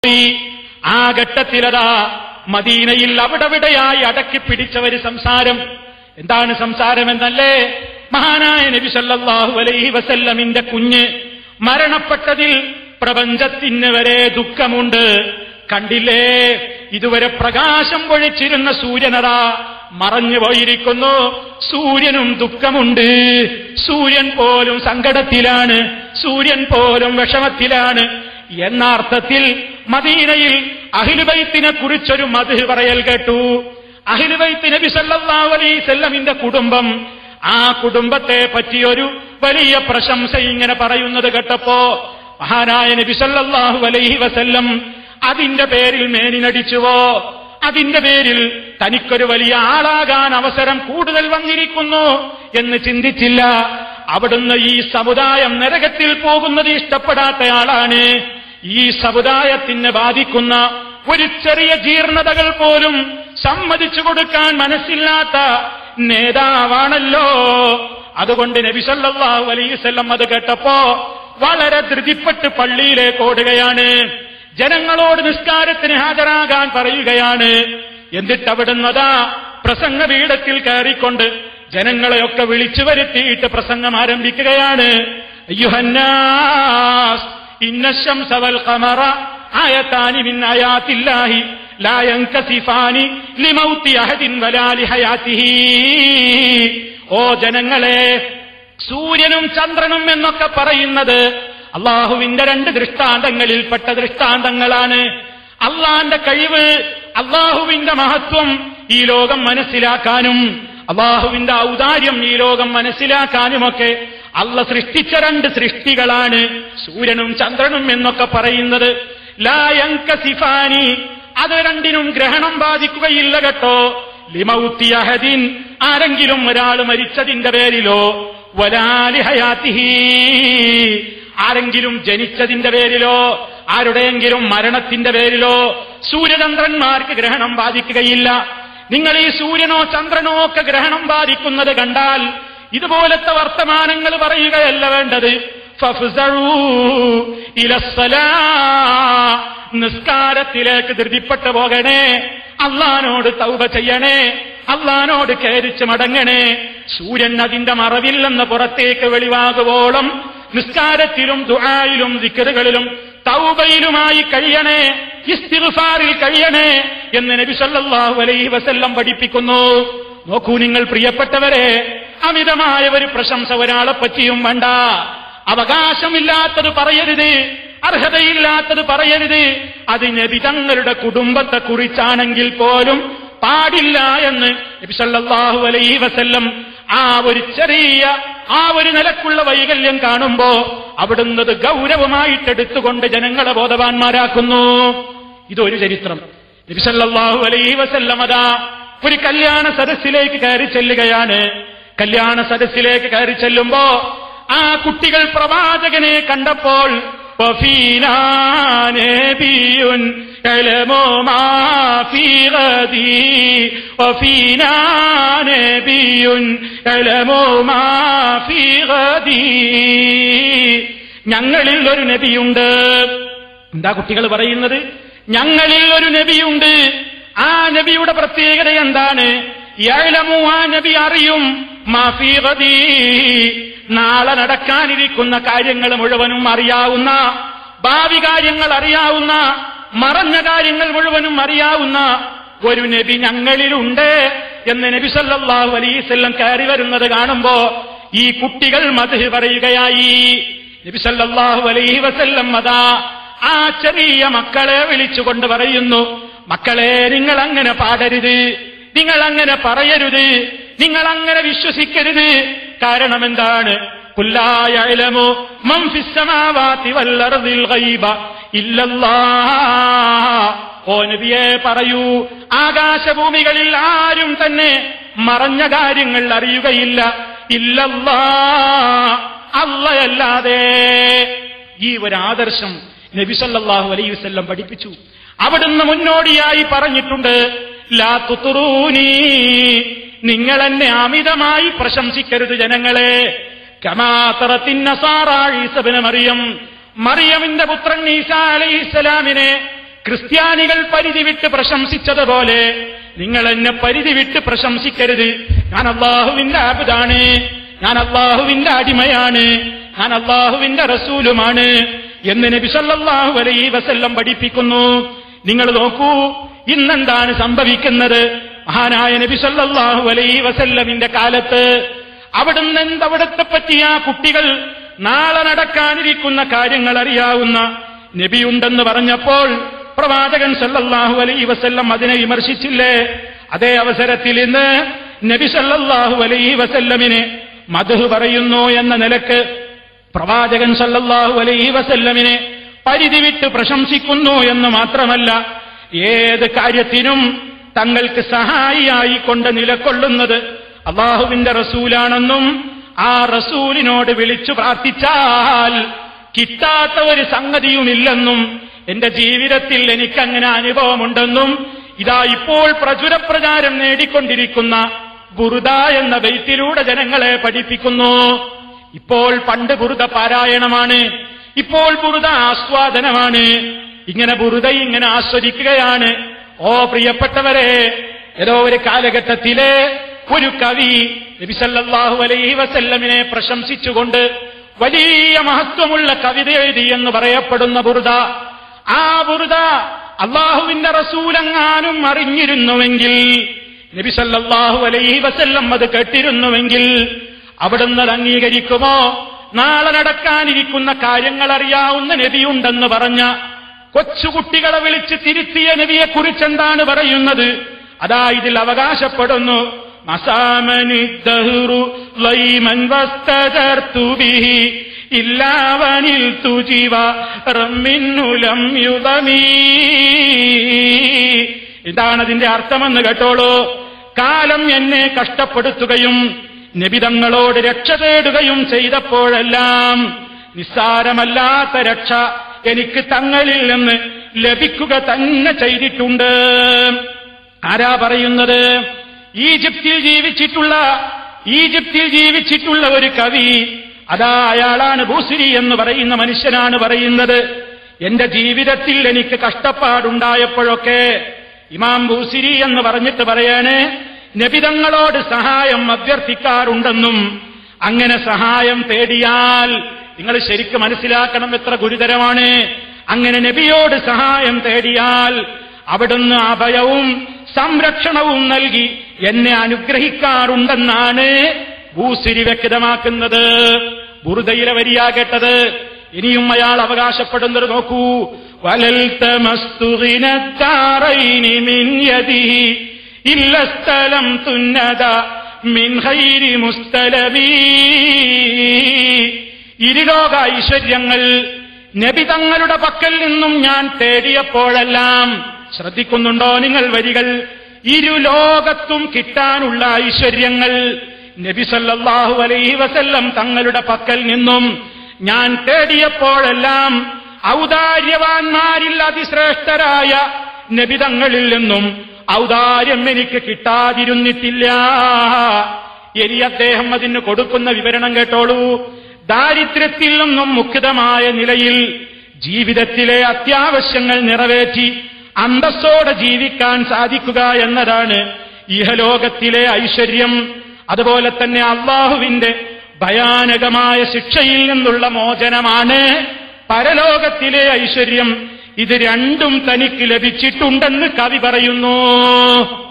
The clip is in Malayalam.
മാറി ആ ഘട്ടത്തിലതാ മദീനയിൽ അവിടെവിടെയായി അടക്കി പിടിച്ച ഒരു സംസാരം എന്താണ് സംസാരം എന്നല്ലേ മഹാനായ നബി സല്ലല്ലാഹു അലൈഹി വസല്ലമിന്റെ കുഞ്ഞ് മരണപ്പെട്ടതിൽ പ്രപഞ്ചത്തിന് വരെ ദുഃഖമുണ്ട് കണ്ടില്ലേ ഇതുവരെ പ്രകാശം പൊഴിച്ചിരുന്ന സൂര്യനതാ മറഞ്ഞു പോയിരിക്കുന്നു സൂര്യനും ദുഃഖമുണ്ട് സൂര്യൻ പോലും സങ്കടത്തിലാണ് സൂര്യൻ പോലും വിഷമത്തിലാണ് എന്ന അർത്ഥത്തിൽ മദീനയിൽ അഹിലുബൈത്തിനെ കുറിച്ചൊരു മധു പറയൽ കേട്ടു അഹിലുബൈത്ത് നബി സല്ലല്ലാഹു അലൈഹി വസല്ലമിന്റെ കുടുംബം ആ കുടുംബത്തെ പറ്റിയൊരു വലിയ പ്രശംസ ഇങ്ങനെ പറയുന്നത് കേട്ടപ്പോ മഹാനായ നബി സല്ലല്ലാഹു അലൈഹി വസല്ലം അതിന്റെ പേരിൽ മേനിനടിച്ചുവോ അതിന്റെ പേരിൽ തനിക്കൊരു വലിയ ആളാകാൻ അവസരം കൂടുതൽ വന്നിരിക്കുന്നു എന്ന് ചിന്തിച്ചില്ല അവിടുന്ന് ഈ സമുദായം നരകത്തിൽ പോകുന്നത് ഇഷ്ടപ്പെടാത്തയാളാണ് ഈ സമുദായത്തിനെ ബാധിക്കുന്ന ഒരു ചെറിയ ജീർണതകൾ പോലും സമ്മതിച്ചു കൊടുക്കാൻ മനസ്സില്ലാത്ത നേതാവാണല്ലോ അതുകൊണ്ട് നബി സല്ലല്ലാഹു അലൈഹി വസല്ലം അത് കേട്ടപ്പോ വളരെ ധൃതിപ്പെട്ട് പള്ളിയിലേക്ക് ഓടുകയാണ് ജനങ്ങളോട് നിസ്കാരത്തിന് ഹാജരാകാൻ പറയുകയാണ് എന്നിട്ട് അവിടുന്നതാ പ്രസംഗ പീഠത്തിൽ കയറിക്കൊണ്ട് ജനങ്ങളെയൊക്കെ വിളിച്ചു വരുത്തിയിട്ട് പ്രസംഗം ആരംഭിക്കുകയാണ് അയ്യുഹന്നാസ് ഇന്നശംസ വൽ ഖമറ ആയത്താനി മിൻ ആയാത്തില്ലാഹി ലാ യൻകസിഫാനി ലിമൗത്തി അഹദിൻ വലാ ലിഹയാത്തിഹി ഓ ജനങ്ങളെ സൂര്യനും ചന്ദ്രനും എന്നൊക്കെ പറയുന്നത് അള്ളാഹുവിന്റെ രണ്ട് ദൃഷ്ടാന്തങ്ങളിൽപ്പെട്ട ദൃഷ്ടാന്തങ്ങളാണ് അള്ളാന്റെ കഴിവ് അള്ളാഹുവിന്റെ മഹത്വം ഈ ലോകം മനസ്സിലാക്കാനും അള്ളാഹുവിന്റെ ഔദാര്യം ഈ ലോകം മനസ്സിലാക്കാനുമൊക്കെ അള്ള സൃഷ്ടിച്ച രണ്ട് സൃഷ്ടികളാണ് സൂര്യനും ചന്ദ്രനും എന്നൊക്കെ പറയുന്നത് ലായങ്കസിഫാനി അത് രണ്ടിനും ഗ്രഹണം ബാധിക്കുകയില്ല കേട്ടോ ലിമൗത്തിയഹദിൻ ആരെങ്കിലും ഒരാൾ മരിച്ചതിന്റെ പേരിലോ വലാലി ഹയാത്തിഹി ആരെങ്കിലും ജനിച്ചതിന്റെ പേരിലോ ആരുടെയെങ്കിലും മരണത്തിന്റെ പേരിലോ സൂര്യചന്ദ്രന്മാർക്ക് ഗ്രഹണം ബാധിക്കുകയില്ല നിങ്ങൾ ഈ സൂര്യനോ ചന്ദ്രനോ ഒക്കെ ഗ്രഹണം ബാധിക്കുന്നത് കണ്ടാൽ ഇതുപോലത്തെ വർത്തമാനങ്ങൾ പറയുകയല്ല വേണ്ടത് ഫഫ്സഊ ഇലസ്സലാ. നിസ്കാരത്തിലേക്ക് ധൃതിപ്പെട്ടു പോകണേ അള്ളഹാനോട് തൗബ ചെയ്യണേ അള്ളഹാനോട് കയറിച്ച് മടങ്ങണേ സൂര്യൻ അതിന്റെ മറവില്ലെന്ന് പുറത്തേക്ക് വെളിവാകുവോളം നിസ്കാരത്തിലും ദുആയിലും ദിക്കറുകളിലും തൗബയിലുമായി കഴിയണേ ഇസ്തിഗ്ഫാറിൽ കഴിയണേ എന്ന് നബി സല്ലല്ലാഹു അലൈഹി വസല്ലം പഠിപ്പിക്കുന്നു നോക്കൂ നിങ്ങൾ പ്രിയപ്പെട്ടവരെ അമിതമായ ഒരു പ്രശംസ ഒരാളെ പറ്റിയും വേണ്ട അവകാശമില്ലാത്തത് പറയരുത് അർഹതയില്ലാത്തത് പറയരുത് അത് നബി തങ്ങളുടെ കുടുംബത്തെ കുറിച്ചാണെങ്കിൽ പോലും പാടില്ല എന്ന് നബി സല്ലല്ലാഹു അലൈഹി വസല്ലം ആ ഒരു ചെറിയ ആ ഒരു നിലക്കുള്ള വൈകല്യം കാണുമ്പോ അവിടുന്ന് അത് ഗൗരവമായിട്ടെടുത്തുകൊണ്ട് ജനങ്ങളെ ബോധവാന്മാരാക്കുന്നു ഇതൊരു ചരിത്രം നബി സല്ലല്ലാഹു അലൈഹി വസല്ലം അതാ ഒരു കല്യാണ സദസ്സിലേക്ക് കയറി ചെല്ലുകയാണ് കല്യാണ സദസ്സിലേക്ക് കയറി ചെല്ലുമ്പോ ആ കുട്ടികൾ പ്രവാചകനെ കണ്ടപ്പോൾ وفينا نبي يعلم ما في غدي وفينا نبي يعلم ما في غدي ഞങ്ങളിൽ ഒരു നബിയുണ്ട് എന്താ കുട്ടികൾ പറയുന്നത് ഞങ്ങളിൽ ഒരു നബിയുണ്ട് ആ നബിയുടെ പ്രത്യേകത എന്താണ് യഅലമു ആ നബി അറിയും മാഫീ ഗദീ നാളെ നടക്കാനിരിക്കുന്ന കാര്യങ്ങൾ മുഴുവനും അറിയാവുന്ന ഭാവി കാര്യങ്ങൾ അറിയാവുന്ന മറഞ്ഞ കാര്യങ്ങൾ മുഴുവനും അറിയാവുന്ന ഒരു നബി ഞങ്ങളിലുണ്ട് എന്ന് നബി സല്ലല്ലാഹു അലൈവല്ലം കയറി വരുന്നത് കാണുമ്പോ ഈ കുട്ടികൾ മധു പറയുകയായി നബി സല്ലല്ലാഹു അലൈഹി വസല്ലം അതാ ആ ചെറിയ മക്കളെ വിളിച്ചുകൊണ്ട് പറയുന്നു മക്കളെ നിങ്ങൾ അങ്ങനെ പാടരുത് നിങ്ങൾ അങ്ങനെ പറയരുത് നിങ്ങൾ അങ്ങനെ വിശ്വസിക്കരുത് കാരണം എന്താണ് കുല്ലായലമോ മംഫിസമാവാത്തി വല്ലറതിൽ ഗൈബ ഇല്ലല്ലാ ഓ നബിയെ പറയൂ ആകാശഭൂമികളിൽ ആരും തന്നെ മറഞ്ഞ കാര്യങ്ങൾ അറിയുകയില്ല ഇല്ലല്ലാ അല്ലയല്ലാതെ ഈ ഒരു ആദർശം നബി സല്ലല്ലാഹു അലൈഹി വസല്ലം പഠിപ്പിച്ചു അവിടുന്ന് മുന്നോടിയായി പറഞ്ഞിട്ടുണ്ട് ലാ തുതുറൂനി നിങ്ങൾ എന്നെ അമിതമായി പ്രശംസിക്കരുത് ജനങ്ങളെ കമാതറത്തിൻ നസാറ ഈസബിന് മറിയം മറിയമിന്റെ പുത്രൻ ഈസ അലൈഹിസ്സലാമിനെ ക്രിസ്ത്യാനികൾ പരിധി വിട്ട് പ്രശംസിച്ചതുപോലെ നിങ്ങൾ എന്നെ പരിധി വിട്ട് പ്രശംസിക്കരുത് ഞാൻ അള്ളാഹുവിന്റെ ആബിദാണ് ഞാൻ അള്ളാഹുവിന്റെ അടിമയാണ് ഞാൻ അള്ളാഹുവിന്റെ റസൂലുമാണ് എന്ന് നബി സല്ലല്ലാഹു അലൈഹി വസല്ലം പഠിപ്പിക്കുന്നു നിങ്ങൾ നോക്കൂ ഇന്നെന്താണ് സംഭവിക്കുന്നത് മഹാനായ നബി സല്ലല്ലാഹു അലൈഹി വസല്ലമിന്റെ കാലത്ത് അവിടുന്ന് എന്തവിടത്തെ പറ്റി ആ കുട്ടികൾ നാളെ നടക്കാനിരിക്കുന്ന കാര്യങ്ങൾ അറിയാവുന്ന നബിയുണ്ടെന്ന് പറഞ്ഞപ്പോൾ പ്രവാചകൻ സല്ലല്ലാഹു അലൈഹി വസല്ലം അതിനെ വിമർശിച്ചില്ലേ അതേ അവസരത്തിൽ ഇന്ന് നബി സല്ലല്ലാഹു അലൈഹി വസല്ലമിനെ മധു പറയുന്നു എന്ന നിലക്ക് പ്രവാചകൻ സല്ലല്ലാഹു അലൈഹി വസല്ലമിനെ പരിധി വിട്ട് പ്രശംസിക്കുന്നു എന്ന് മാത്രമല്ല ഏത് കാര്യത്തിനും തങ്ങൾക്ക് സഹായിയായി കൊണ്ട് നിലകൊള്ളുന്നത് അള്ളാഹുവിന്റെ റസൂലാണെന്നും ആ റസൂലിനോട് വിളിച്ചു പ്രാർത്ഥിച്ചാൽ കിട്ടാത്ത ഒരു സംഗതിയുമില്ലെന്നും എന്റെ ജീവിതത്തിൽ എനിക്കങ്ങനെ അനുഭവമുണ്ടെന്നും ഇതാ ഇപ്പോൾ പ്രചുരപ്രചാരം നേടിക്കൊണ്ടിരിക്കുന്ന ബുറുദ എന്ന ബൈത്തിലൂടെ ജനങ്ങളെ പഠിപ്പിക്കുന്നു ഇപ്പോൾ പണ്ട് ബുറുദ പാരായണമാണ് ഇപ്പോൾ ബുറുദ ആസ്വാദനമാണ് ഇങ്ങനെ ബുറുദ ഇങ്ങനെ ആസ്വദിക്കുകയാണ് ഓ പ്രിയപ്പെട്ടവരെ ഏതോ ഒരു കാലഘട്ടത്തിലെ ഒരു കവി നബിസല്ലാഹു അലൈഹി വസല്ലമിനെ പ്രശംസിച്ചുകൊണ്ട് വലിയ മഹത്വമുള്ള കവിത എഴുതി എന്ന് പറയപ്പെടുന്ന ബുറുദ ആ ബുറുദ അള്ളാഹുവിന്റെ റസൂലെങ്ങാനും അറിഞ്ഞിരുന്നുവെങ്കിൽ നബി സല്ലല്ലാഹു അലൈഹി വസല്ലം അത് കേട്ടിരുന്നുവെങ്കിൽ അവിടുന്ന് അത് അംഗീകരിക്കുമോ നാളെ നടക്കാനിരിക്കുന്ന കാര്യങ്ങൾ അറിയാവുന്ന നബിയുണ്ടെന്ന് പറഞ്ഞ കൊച്ചുകുട്ടികളെ വിളിച്ച് തിരുത്തിയ നബിയെ കുറിച്ച് എന്താണ് പറയുന്നത് അതാ ഇതിൽ അവകാശപ്പെടുന്നു മസാമനി ദഹ്റു ലൈമൻ വസ്തജർതു ബിഹി ഇല്ലാവനിൽ തുജിവ റമ്മിന്നുലം യുതമീ ഇതാണ് അതിന്റെ അർത്ഥമെന്ന് കേട്ടോളൂ കാലം എന്നെ കഷ്ടപ്പെടുത്തുകയും നിബിതങ്ങളോട് രക്ഷ തേടുകയും ചെയ്തപ്പോഴെല്ലാം നിസ്സാരമല്ലാത്ത രക്ഷ എനിക്ക് തങ്ങളിൽ നിന്ന് ലഭിക്കുക തന്നെ ചെയ്തിട്ടുണ്ട് ആരാ പറയുന്നത് ഈജിപ്തിൽ ജീവിച്ചിട്ടുള്ള ഈജിപ്തിൽ ജീവിച്ചിട്ടുള്ള ഒരു കവി അതാ അയാളാണ് ഭൂസിരി എന്ന് പറയുന്ന മനുഷ്യനാണ് പറയുന്നത് എന്റെ ജീവിതത്തിൽ എനിക്ക് കഷ്ടപ്പാടുണ്ടായപ്പോഴൊക്കെ ഇമാം ഭൂസിരി എന്ന് പറഞ്ഞിട്ട് പറയാണ് നബിതങ്ങളോട് സഹായം അഭ്യർത്ഥിക്കാറുണ്ടെന്നും അങ്ങനെ സഹായം തേടിയാൽ നിങ്ങൾ ശരിക്കും മനസ്സിലാക്കണം എത്ര ഗുരുതരമാണ് അങ്ങനെ നബിയോട് സഹായം തേടിയാൽ അവിടുന്ന് അഭയവും സംരക്ഷണവും നൽകി എന്നെ അനുഗ്രഹിക്കാറുണ്ടെന്നാണ് ഭൂസിരി വ്യക്തമാക്കുന്നത് ബുറുദയിലെ വരിയാകേട്ടത് ഇനിയും അയാൾ അവകാശപ്പെടുന്നത് നോക്കൂ വലൽ തമസ്തുവിനത്താറൈനി മിൻ യദിഹി ഇല്ല സ്ഥലം തുന്നത മിൻ ഹൈരി മുസ്തലമീ ഇരുലോക ഐശ്വര്യങ്ങൾ നബി തങ്ങളുടെ പക്കൽ നിന്നും ഞാൻ തേടിയപ്പോഴെല്ലാം ശ്രദ്ധിക്കുന്നുണ്ടോ നിങ്ങൾ വരികൾ ഇരുലോകത്തും കിട്ടാനുള്ള ഐശ്വര്യങ്ങൾ നബി സല്ലല്ലാഹു അലൈഹി വസല്ലം തങ്ങളുടെ പക്കൽ നിന്നും ഞാൻ തേടിയപ്പോഴെല്ലാം ഔദാര്യവാന്മാരിൽ അതിശ്രേഷ്ഠരായ നബിതങ്ങളിൽ നിന്നും ഔദാര്യം എനിക്ക് കിട്ടാതിരുന്നിട്ടില്ല ഇനി അദ്ദേഹം അതിന് കൊടുക്കുന്ന വിവരണം കേട്ടോളൂ ദാരിദ്ര്യത്തിൽ നിന്നും മുക്തമായ നിലയിൽ ജീവിതത്തിലെ അത്യാവശ്യങ്ങൾ നിറവേറ്റി അന്തസ്സോടെ ജീവിക്കാൻ സാധിക്കുക എന്നതാണ് ഇഹലോകത്തിലെ ഐശ്വര്യം അതുപോലെ തന്നെ അള്ളാഹുവിന്റെ ഭയാനകമായ ശിക്ഷയിൽ നിന്നുള്ള മോചനമാണ് പരലോകത്തിലെ ഐശ്വര്യം ഇത് രണ്ടും തനിക്ക് ലഭിച്ചിട്ടുണ്ടെന്ന് കവി പറയുന്നു